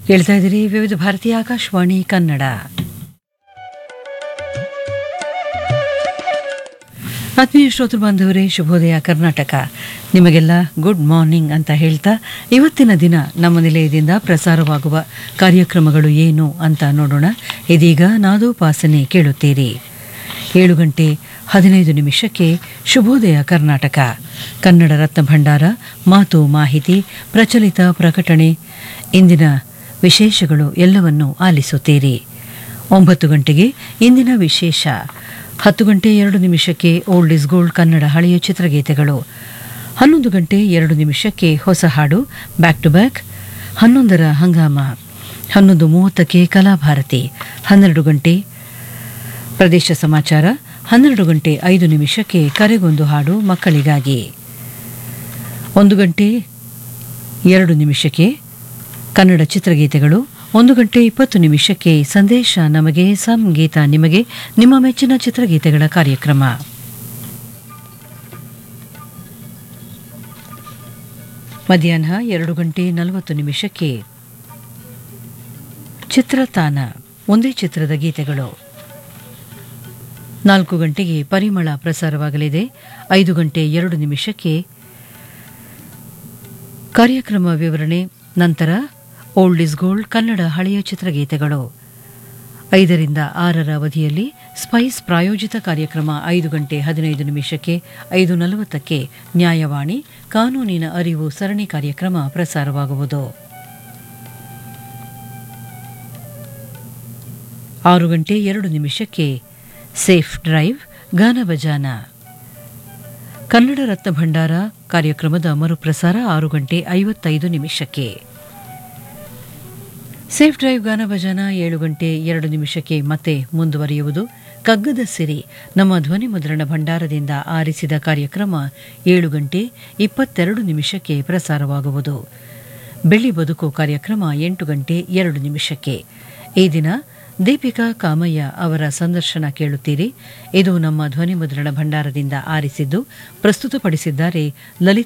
ಹೇಳ್ತಾ ಇದ್ದೀರಿ ವಿವಿಧ ಭಾರತೀಯ ಆಕಾಶವಾಣಿ ಕನ್ನಡ ಆತ್ಮೀಯ ಶ್ರೋತೃ ಬಾಂಧವರೇ ಶುಭೋದಯ ಕರ್ನಾಟಕ ನಿಮಗೆಲ್ಲ ಗುಡ್ ಮಾರ್ನಿಂಗ್ ಅಂತ ಹೇಳ್ತಾ ಇವತ್ತಿನ ದಿನ ನಮ್ಮ ನಿಲಯದಿಂದ ಪ್ರಸಾರವಾಗುವ ಕಾರ್ಯಕ್ರಮಗಳು ಏನು ಅಂತ ನೋಡೋಣ ಇದೀಗ ನಾದೋಪಾಸನೆ ಕೇಳುತ್ತೀರಿ ಏಳು ಗಂಟೆ ಹದಿನೈದು ನಿಮಿಷಕ್ಕೆ ಶುಭೋದಯ ಕರ್ನಾಟಕ ಕನ್ನಡ ರತ್ನ ಭಂಡಾರ ಮಾತು ಮಾಹಿತಿ ಪ್ರಚಲಿತ ಪ್ರಕಟಣೆ ಇಂದಿನ ವಿಶೇಷಗಳು ಎಲ್ಲವನ್ನೂ ಆಲಿಸುತ್ತೀರಿ ಒಂಬತ್ತು ಗಂಟೆಗೆ ಇಂದಿನ ವಿಶೇಷ ಹತ್ತು ಗಂಟೆ ಎರಡು ನಿಮಿಷಕ್ಕೆ ಓಲ್ಡ್ ಇಸ್ ಗೋಲ್ಡ್ ಕನ್ನಡ ಹಳೆಯ ಚಿತ್ರಗೀತೆಗಳು ಹನ್ನೊಂದು ಗಂಟೆ ಎರಡು ನಿಮಿಷಕ್ಕೆ ಹೊಸ ಹಾಡು ಬ್ಯಾಕ್ ಟು ಬ್ಯಾಕ್ ಹನ್ನೊಂದರ ಹಂಗಾಮ ಹನ್ನೊಂದು ಮೂವತ್ತಕ್ಕೆ ಕಲಾಭಾರತಿ ಹನ್ನೆರಡು ಗಂಟೆ ಪ್ರದೇಶ ಸಮಾಚಾರ ಹನ್ನೆರಡು ಗಂಟೆ ಐದು ನಿಮಿಷಕ್ಕೆ ಕರೆಗೊಂದು ಹಾಡು ಮಕ್ಕಳಿಗಾಗಿ ಒಂದು ಗಂಟೆ ಎರಡು ನಿಮಿಷಕ್ಕೆ ಕನ್ನಡ ಚಿತ್ರಗೀತೆಗಳು ಒಂದು ಗಂಟೆ ಇಪ್ಪತ್ತು ನಿಮಿಷಕ್ಕೆ ಸಂದೇಶ ನಮಗೆ ಸಂಗೀತ ನಿಮಗೆ ನಿಮ್ಮ ಮೆಚ್ಚಿನ ಚಿತ್ರಗೀತೆಗಳ ಕಾರ್ಯಕ್ರಮ ಮಧ್ಯಾಹ್ನ ಎರಡು ಗಂಟೆ ನಲವತ್ತು ನಿಮಿಷಕ್ಕೆ ಚಿತ್ರತಾನ ಒಂದೇ ಚಿತ್ರದ ಗೀತೆಗಳು ನಾಲ್ಕು ಗಂಟೆಗೆ ಪರಿಮಳ ಪ್ರಸಾರವಾಗಲಿದೆ ಐದು ಗಂಟೆ ಎರಡು ನಿಮಿಷಕ್ಕೆ ಕಾರ್ಯಕ್ರಮ ವಿವರಣೆ ನಂತರ ಓಲ್ಡ್ ಇಸ್ ಗೋಲ್ಡ್ ಕನ್ನಡ ಹಳೆಯ ಚಿತ್ರಗೀತೆಗಳು ಐದರಿಂದ ಆರರ ಅವಧಿಯಲ್ಲಿ ಸ್ಪೈಸ್ ಪ್ರಾಯೋಜಿತ ಕಾರ್ಯಕ್ರಮ ಐದು ಗಂಟೆ ಹದಿನೈದು ನಿಮಿಷಕ್ಕೆ ಐದು ನಲವತ್ತಕ್ಕೆ ನ್ಯಾಯವಾಣಿ ಕಾನೂನಿನ ಅರಿವು ಸರಣಿ ಕಾರ್ಯಕ್ರಮ ಪ್ರಸಾರವಾಗುವುದು ಆರು ಗಂಟೆ ಎರಡು ನಿಮಿಷಕ್ಕೆ ಸೇಫ್ ಡ್ರೈವ್ ಗಾನ ಬಜಾನ ಕನ್ನಡ ರತ್ನ ಭಂಡಾರ ಕಾರ್ಯಕ್ರಮದ ಮರುಪ್ರಸಾರ ಆರು ಗಂಟೆ ಐವತ್ತೈದು ನಿಮಿಷಕ್ಕೆ ಸೇಫ್ ಡ್ರೈವ್ ಗಾನ ಭಜನ ಏಳು ಗಂಟೆ ಎರಡು ನಿಮಿಷಕ್ಕೆ ಮತ್ತೆ ಮುಂದುವರಿಯುವುದು ಕಗ್ಗದ ಸಿರಿ ನಮ್ಮ ಧ್ವನಿ ಮುದ್ರಣ ಭಂಡಾರದಿಂದ ಆರಿಸಿದ ಕಾರ್ಯಕ್ರಮ ಏಳು ಗಂಟೆ ಇಪ್ಪತ್ತೆರಡು ನಿಮಿಷಕ್ಕೆ ಪ್ರಸಾರವಾಗುವುದು ಬೆಳ್ಳಿ ಬದುಕು ಕಾರ್ಯಕ್ರಮ ಎಂಟು ಗಂಟೆ ಎರಡು ನಿಮಿಷಕ್ಕೆ ಈ ದಿನ ದೀಪಿಕಾ ಕಾಮಯ್ಯ ಅವರ ಸಂದರ್ಶನ ಕೇಳುತ್ತೀರಿ ಇದು ನಮ್ಮ ಧ್ವನಿ ಮುದ್ರಣ ಭಂಡಾರದಿಂದ ಆರಿಸಿದ್ದು ಪ್ರಸ್ತುತಪಡಿಸಿದ್ದಾರೆ ಲಲಿತ್